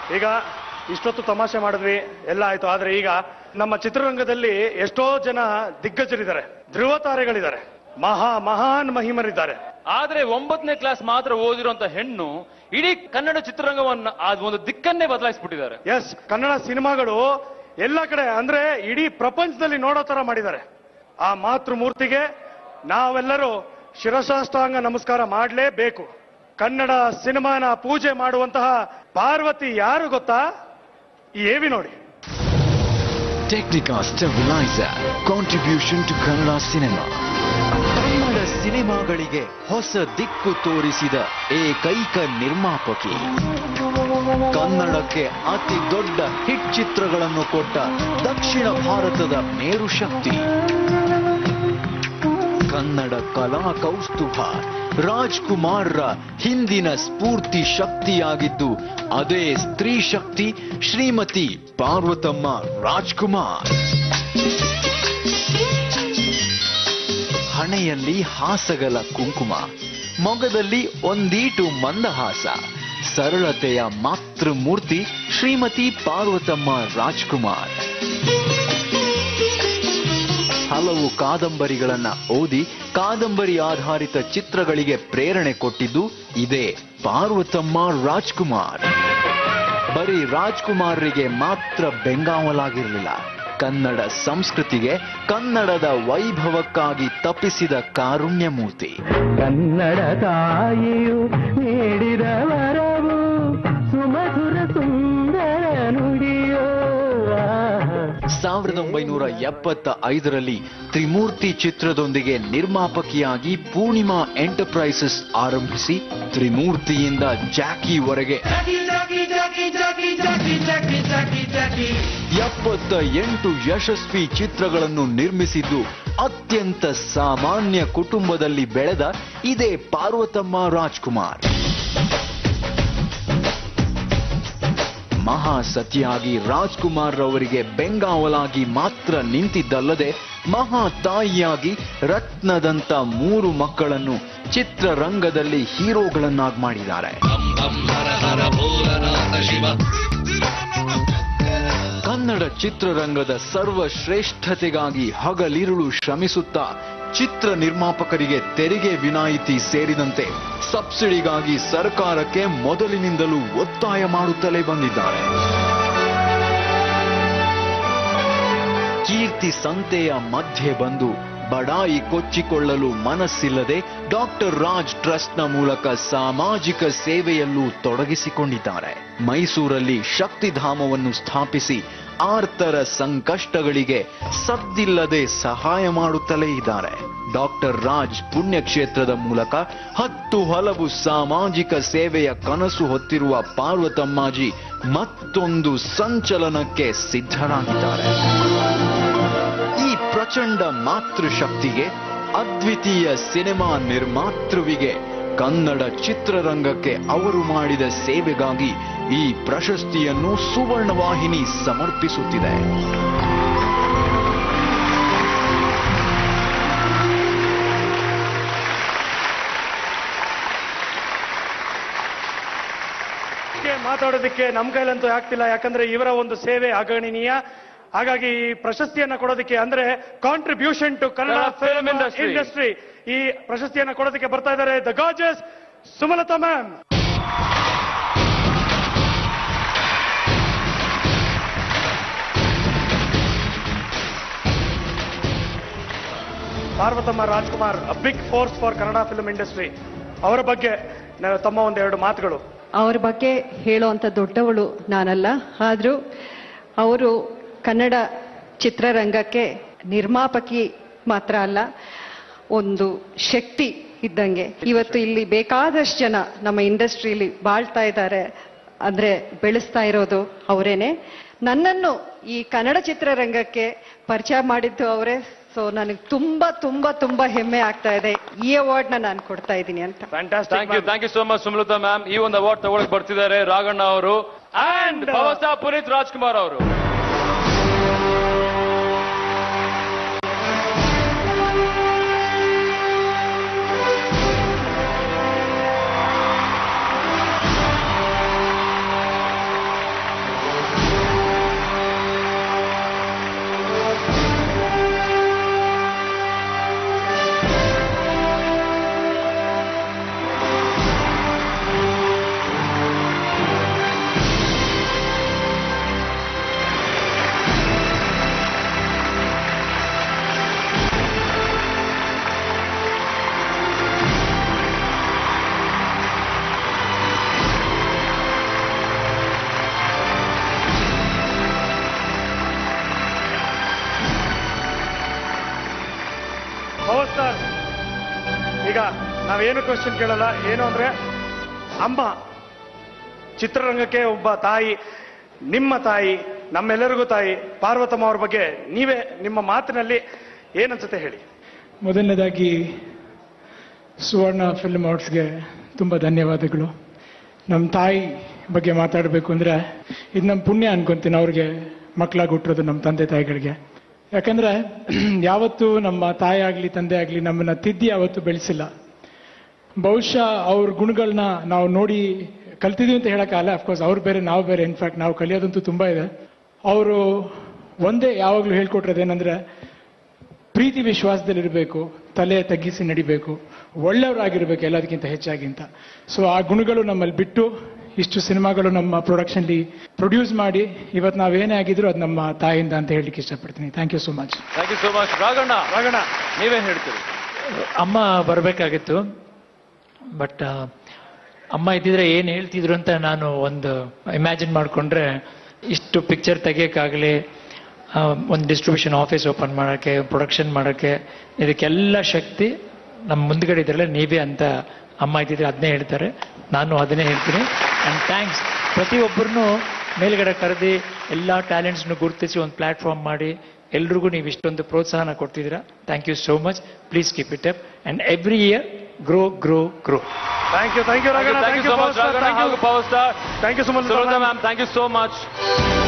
ಈಗ ಇಷ್ಟೊತ್ತು ತಮಾಷೆ ಮಾಡಿದ್ವಿ ಎಲ್ಲ ಆಯ್ತು ಆದ್ರೆ ಈಗ ನಮ್ಮ ಚಿತ್ರರಂಗದಲ್ಲಿ ಎಷ್ಟೋ ಜನ ದಿಗ್ಗಜರಿದ್ದಾರೆ ಧ್ರುವ ತಾರೆಗಳಿದ್ದಾರೆ ಮಹಾ ಮಹಾನ್ ಮಹಿಮರಿದ್ದಾರೆ ಆದ್ರೆ ಒಂಬತ್ತನೇ ಕ್ಲಾಸ್ ಮಾತ್ರ ಓದಿರುವಂತ ಹೆಣ್ಣು ಇಡೀ ಕನ್ನಡ ಚಿತ್ರರಂಗವನ್ನ ಆ ಒಂದು ದಿಕ್ಕನ್ನೇ ಬದಲಾಯಿಸ್ಬಿಟ್ಟಿದ್ದಾರೆ ಎಸ್ ಕನ್ನಡ ಸಿನಿಮಾಗಳು ಎಲ್ಲ ಕಡೆ ಅಂದ್ರೆ ಇಡೀ ಪ್ರಪಂಚದಲ್ಲಿ ನೋಡೋ ತರ ಮಾಡಿದ್ದಾರೆ ಆ ಮಾತೃಮೂರ್ತಿಗೆ ನಾವೆಲ್ಲರೂ ಶಿರಸಾಷ್ಟಾಂಗ ನಮಸ್ಕಾರ ಮಾಡಲೇಬೇಕು ಕನ್ನಡ ಸಿನಿಮಾನ ಪೂಜೆ ಮಾಡುವಂತಹ ಪಾರ್ವತಿ ಯಾರು ಗೊತ್ತಾ ಈ ಏವಿ ನೋಡಿ Technica Stabilizer Contribution to Kannada Cinema Kannada ಸಿನಿಮಾಗಳಿಗೆ ಹೊಸ ದಿಕ್ಕು ತೋರಿಸಿದ ಏಕೈಕ ನಿರ್ಮಾಪಕಿ ಕನ್ನಡಕ್ಕೆ ಅತಿ ದೊಡ್ಡ ಹಿಟ್ ಚಿತ್ರಗಳನ್ನು ಕೊಟ್ಟ ದಕ್ಷಿಣ ಭಾರತದ ಮೇರು ಶಕ್ತಿ ಕನ್ನಡ ಕಲಾ ಕೌಸ್ತುಭ ರಾಜ್ಕುಮಾರ್ರ ಹಿಂದಿನ ಸ್ಫೂರ್ತಿ ಶಕ್ತಿಯಾಗಿದ್ದು ಅದೇ ಸ್ತ್ರೀ ಶಕ್ತಿ ಶ್ರೀಮತಿ ಪಾರ್ವತಮ್ಮ ರಾಜ್ಕುಮಾರ್ ಹಣೆಯಲ್ಲಿ ಹಾಸಗಲ ಕುಂಕುಮ ಮೊಗದಲ್ಲಿ ಒಂದೀಟು ಮಂದಹಾಸ ಸರಳತೆಯ ಮಾತೃಮೂರ್ತಿ ಶ್ರೀಮತಿ ಪಾರ್ವತಮ್ಮ ರಾಜ್ಕುಮಾರ್ ಹಲವು ಕಾದಂಬರಿಗಳನ್ನ ಓದಿ ಕಾದಂಬರಿ ಆಧಾರಿತ ಚಿತ್ರಗಳಿಗೆ ಪ್ರೇರಣೆ ಕೊಟ್ಟಿದ್ದು ಇದೇ ಪಾರ್ವತಮ್ಮ ರಾಜ್ಕುಮಾರ್ ಬರೀ ರಾಜ್ಕುಮಾರ್ರಿಗೆ ಮಾತ್ರ ಬೆಂಗಾವಲಾಗಿರಲಿಲ್ಲ ಕನ್ನಡ ಸಂಸ್ಕೃತಿಗೆ ಕನ್ನಡದ ವೈಭವಕ್ಕಾಗಿ ತಪ್ಪಿಸಿದ ಕಾರುಣ್ಯಮೂರ್ತಿ ಕನ್ನಡ ತಾಯಿಯು ನೀಡಿದ ವರವು ಸುಮಧುರ ಸುಂದರ ನುಡಿಯೋ ಆಹಾ. ಸಾವಿರದ ಒಂಬೈನೂರ ಎಪ್ಪತ್ತ ಐದರಲ್ಲಿ ತ್ರಿಮೂರ್ತಿ ಚಿತ್ರದೊಂದಿಗೆ ನಿರ್ಮಾಪಕಿಯಾಗಿ ಪೂರ್ಣಿಮಾ ಎಂಟರ್ಪ್ರೈಸಸ್ ಆರಂಭಿಸಿ ತ್ರಿಮೂರ್ತಿಯಿಂದ ಜಾಕಿವರೆಗೆ ಎಪ್ಪತ್ತ ಎಂಟು ಯಶಸ್ವಿ ಚಿತ್ರಗಳನ್ನು ನಿರ್ಮಿಸಿದ್ದು ಅತ್ಯಂತ ಸಾಮಾನ್ಯ ಕುಟುಂಬದಲ್ಲಿ ಬೆಳೆದ ಇದೇ ಪಾರ್ವತಮ್ಮ ರಾಜ್ಕುಮಾರ್ ಮಹಾಸತಿಯಾಗಿ ರಾಜ್ಕುಮಾರ್ ರವರಿಗೆ ಬೆಂಗಾವಲಾಗಿ ಮಾತ್ರ ನಿಂತಿದ್ದಲ್ಲದೆ ಮಹಾ ತಾಯಿಯಾಗಿ ರತ್ನದಂತ ಮೂರು ಮಕ್ಕಳನ್ನು ಚಿತ್ರರಂಗದಲ್ಲಿ ಹೀರೋಗಳನ್ನಾಗಿ ಮಾಡಿದ್ದಾರೆ ಕನ್ನಡ ಚಿತ್ರರಂಗದ ಸರ್ವಶ್ರೇಷ್ಠತೆಗಾಗಿ ಹಗಲಿರುಳು ಶ್ರಮಿಸುತ್ತಾ ಚಿತ್ರ ನಿರ್ಮಾಪಕರಿಗೆ ತೆರಿಗೆ ವಿನಾಯಿತಿ ಸೇರಿದಂತೆ ಸಬ್ಸಿಡಿಗಾಗಿ ಸರ್ಕಾರಕ್ಕೆ ಮೊದಲಿನಿಂದಲೂ ಒತ್ತಾಯ ಮಾಡುತ್ತಲೇ ಬಂದಿದ್ದಾರೆ ಕೀರ್ತಿ ಸಂತೆಯ ಮಧ್ಯೆ ಬಂದು ಬಡಾಯಿ ಕೊಚ್ಚಿಕೊಳ್ಳಲು ಮನಸ್ಸಿಲ್ಲದೆ ಡಾಕ್ಟರ್ ರಾಜ್ ಟ್ರಸ್ಟ್ನ ಮೂಲಕ ಸಾಮಾಜಿಕ ಸೇವೆಯಲ್ಲೂ ತೊಡಗಿಸಿಕೊಂಡಿದ್ದಾರೆ ಮೈಸೂರಲ್ಲಿ ಶಕ್ತಿಧಾಮವನ್ನು ಸ್ಥಾಪಿಸಿ ಆರ್ತರ ಸಂಕಷ್ಟಗಳಿಗೆ ಸದ್ದಿಲ್ಲದೆ ಸಹಾಯ ಮಾಡುತ್ತಲೇ ಇದ್ದಾರೆ ಡಾಕ್ಟರ್ ರಾಜ್ ಪುಣ್ಯಕ್ಷೇತ್ರದ ಮೂಲಕ ಹತ್ತು ಹಲವು ಸಾಮಾಜಿಕ ಸೇವೆಯ ಕನಸು ಹೊತ್ತಿರುವ ಪಾರ್ವತಮ್ಮಾಜಿ ಮತ್ತೊಂದು ಸಂಚಲನಕ್ಕೆ ಸಿದ್ಧರಾಗಿದ್ದಾರೆ ಈ ಪ್ರಚಂಡ ಮಾತೃಶಕ್ತಿಗೆ ಅದ್ವಿತೀಯ ಸಿನಿಮಾ ನಿರ್ಮಾತೃವಿಗೆ ಕನ್ನಡ ಚಿತ್ರರಂಗಕ್ಕೆ ಅವರು ಮಾಡಿದ ಸೇವೆಗಾಗಿ ಈ ಪ್ರಶಸ್ತಿಯನ್ನು ಸುವರ್ಣ ವಾಹಿನಿ ಸಮರ್ಪಿಸುತ್ತಿದೆ ಇದಕ್ಕೆ ಮಾತಾಡೋದಕ್ಕೆ ನಮ್ಮ ಕೈಲಂತೂ ಆಗ್ತಿಲ್ಲ ಯಾಕಂದ್ರೆ ಇವರ ಒಂದು ಸೇವೆ ಅಗಣನೀಯ ಹಾಗಾಗಿ ಈ ಪ್ರಶಸ್ತಿಯನ್ನ ಕೊಡೋದಕ್ಕೆ ಅಂದ್ರೆ contribution to Kannada Kannada film film industry. Industry ಈ ಪ್ರಶಸ್ತಿಯನ್ನ ಕೊಡೋದಕ್ಕೆ ಬರ್ತಾ ಇದ್ದಾರೆ the gorgeous Sumalatha ma'am Parvathamma Rajkumar big force for Kannada film industry ಅವರ ಬಗ್ಗೆ ನ- ತಮ್ಮ ಒಂದೆರಡು ಮಾತುಗಳು ಅವ್ರ ಬಗ್ಗೆ ಹೇಳೋಂಥ ದೊಡ್ಡವಳು ನಾನಲ್ಲ ಆದರೂ ಅವರು ಕನ್ನಡ ಚಿತ್ರರಂಗಕ್ಕೆ ನಿರ್ಮಾಪಕಿ ಮಾತ್ರ ಅಲ್ಲ ಒಂದು ಶಕ್ತಿ ಇದ್ದಂಗೆ ಇವತ್ತು ಇಲ್ಲಿ ಬೇಕಾದಷ್ಟು ಜನ ನಮ್ಮ ಇಂಡಸ್ಟ್ರಿಯಲ್ಲಿ ಬಾಳ್ತಾ ಇದ್ದಾರೆ ಅಂದ್ರೆ ಬೆಳೆಸ್ತಾ ಇರೋದು ಅವರೇನೆ ನನ್ನನ್ನು ಈ ಕನ್ನಡ ಚಿತ್ರರಂಗಕ್ಕೆ ಪರಿಚಯ ಮಾಡಿದ್ದು ಅವರೇ ಸೊ ನನಗೆ ತುಂಬಾ ತುಂಬಾ ತುಂಬಾ ಹೆಮ್ಮೆ ಆಗ್ತಾ ಇದೆ ಈ ಅವಾರ್ಡ್ನ ನಾನು ಕೊಡ್ತಾ ಇದ್ದೀನಿ ಅಂತ thank you fantastic thank you so much Sumalatha ma'am ಈ ಒಂದು ಅವಾರ್ಡ್ ತಗೊಳಕ್ ಬರ್ತಿದ್ದಾರೆ ರಾಘಣ್ಣ ಅವರು and And- power star Puneeth Rajkumar ಅವರು ಈಗ ನಾವೇನು ಕ್ವಶನ್ ಕೇಳಲ್ಲ ಏನು ಅಂದ್ರೆ ಅಮ್ಮ ಚಿತ್ರರಂಗಕ್ಕೆ ಒಬ್ಬ ತಾಯಿ ನಿಮ್ಮ ತಾಯಿ ನಮ್ಮೆಲ್ಲರಿಗೂ ತಾಯಿ ಪಾರ್ವತಮ್ಮ ಅವ್ರ ಬಗ್ಗೆ ನೀವೇ ನಿಮ್ಮ ಮಾತಿನಲ್ಲಿ ಏನನ್ಸುತ್ತೆ ಹೇಳಿ ಮೊದಲನೇದಾಗಿ ಸುವರ್ಣ ಫಿಲ್ಮ್ ಅವಾರ್ಡ್ಸ್ಗೆ ತುಂಬ ಧನ್ಯವಾದಗಳು ನಮ್ಮ ತಾಯಿ ಬಗ್ಗೆ ಮಾತಾಡಬೇಕು ಅಂದರೆ ಇದು ನಮ್ಮ ಪುಣ್ಯ ಅನ್ಕೊಂತೀನಿ ಅವ್ರಿಗೆ ಮಕ್ಕಳಾಗಿ ಹುಟ್ಟಿರೋದು ನಮ್ಮ ತಂದೆ ತಾಯಿಗಳಿಗೆ ಯಾಕಂದ್ರೆ ಯಾವತ್ತೂ ನಮ್ಮ ತಾಯಿ ಆಗಲಿ ತಂದೆ ಆಗಲಿ ನಮ್ಮನ್ನ ತಿದ್ದಿ ಯಾವತ್ತೂ ಬೆಳೆಸಿಲ್ಲ ಬಹುಶಃ ಅವ್ರ ಗುಣಗಳನ್ನ ನಾವು ನೋಡಿ ಕಲ್ತಿದೀವಿ ಅಂತ ಹೇಳಕ್ಕಾಗಲ್ಲ ಅಫ್ಕೋರ್ಸ್ ಅವ್ರು ಬೇರೆ ನಾವು ಬೇರೆ ಇನ್ಫ್ಯಾಕ್ಟ್ ನಾವು ಕಲಿಯೋದಂತೂ ತುಂಬ ಇದೆ ಅವರು ಒಂದೇ ಯಾವಾಗಲೂ ಹೇಳ್ಕೊಟ್ರದೇನೆಂದ್ರೆ ಪ್ರೀತಿ ವಿಶ್ವಾಸದಲ್ಲಿರಬೇಕು ತಲೆ ತಗ್ಗಿಸಿ ನಡಿಬೇಕು ಒಳ್ಳೆಯವರಾಗಿರ್ಬೇಕು ಎಲ್ಲದಕ್ಕಿಂತ ಹೆಚ್ಚಾಗಿ ಅಂತ ಸೊ ಆ ಗುಣಗಳು ನಮ್ಮಲ್ಲಿ ಬಿಟ್ಟು ಇಷ್ಟು ಸಿನಿಮಾಗಳು ನಮ್ಮ ಪ್ರೊಡಕ್ಷನ್ಲಿ ಪ್ರೊಡ್ಯೂಸ್ ಮಾಡಿ ಇವತ್ತು ನಾವೇನೇ ಆಗಿದ್ರು ಅದು ನಮ್ಮ ತಾಯಿಯಿಂದ ಅಂತ ಹೇಳಲಿಕ್ಕೆ ಇಷ್ಟಪಡ್ತೀನಿ thank you so much thank you so much Raghanna Raghanna ನೀವೇನ್ ಹೇಳ್ತೀರಿ ಅಮ್ಮ ಬರಬೇಕಾಗಿತ್ತು ಬಟ್ ಅಮ್ಮ ಇದ್ದಿದ್ರೆ ಏನು ಹೇಳ್ತಿದ್ರು ಅಂತ ನಾನು ಒಂದು ಇಮ್ಯಾಜಿನ್ ಮಾಡಿಕೊಂಡ್ರೆ ಇಷ್ಟು ಪಿಕ್ಚರ್ ತೆಗಿಯೋಕ್ಕಾಗಲಿ ಒಂದು ಡಿಸ್ಟ್ರಿಬ್ಯೂಷನ್ ಆಫೀಸ್ ಓಪನ್ ಮಾಡೋಕ್ಕೆ ಪ್ರೊಡಕ್ಷನ್ ಮಾಡೋಕ್ಕೆ ಇದಕ್ಕೆಲ್ಲ ಶಕ್ತಿ ನಮ್ಮ ಮುಂದ್ಗಡೆ ಇದ್ರಲ್ಲ ನೀವೇ ಅಂತ ಅಮ್ಮ ಇದ್ದಿದ್ರೆ ಅದನ್ನೇ ಹೇಳ್ತಾರೆ ನಾನು ಅದನ್ನೇ ಹೇಳ್ತೀನಿ ಆ್ಯಂಡ್ ಥ್ಯಾಂಕ್ಸ್ ಪ್ರತಿಯೊಬ್ಬರನ್ನು ಮೇಲ್ಗಡೆ ಕರೆದಿ ಎಲ್ಲ ಟ್ಯಾಲೆಂಟ್ಸ್ನು ಗುರುತಿಸಿ ಒಂದು ಪ್ಲಾಟ್ಫಾರ್ಮ್ ಮಾಡಿ ಎಲ್ರಿಗೂ ನೀವು ಇಷ್ಟೊಂದು ಪ್ರೋತ್ಸಾಹನ ಕೊಡ್ತಿದ್ದೀರಾ thank you so much please keep it up and every year grow grow grow thank you thank you Raghanna thank you so much Raghanna ಹಾಗೂ power star thank you so much Sunanda ma'am thank you so much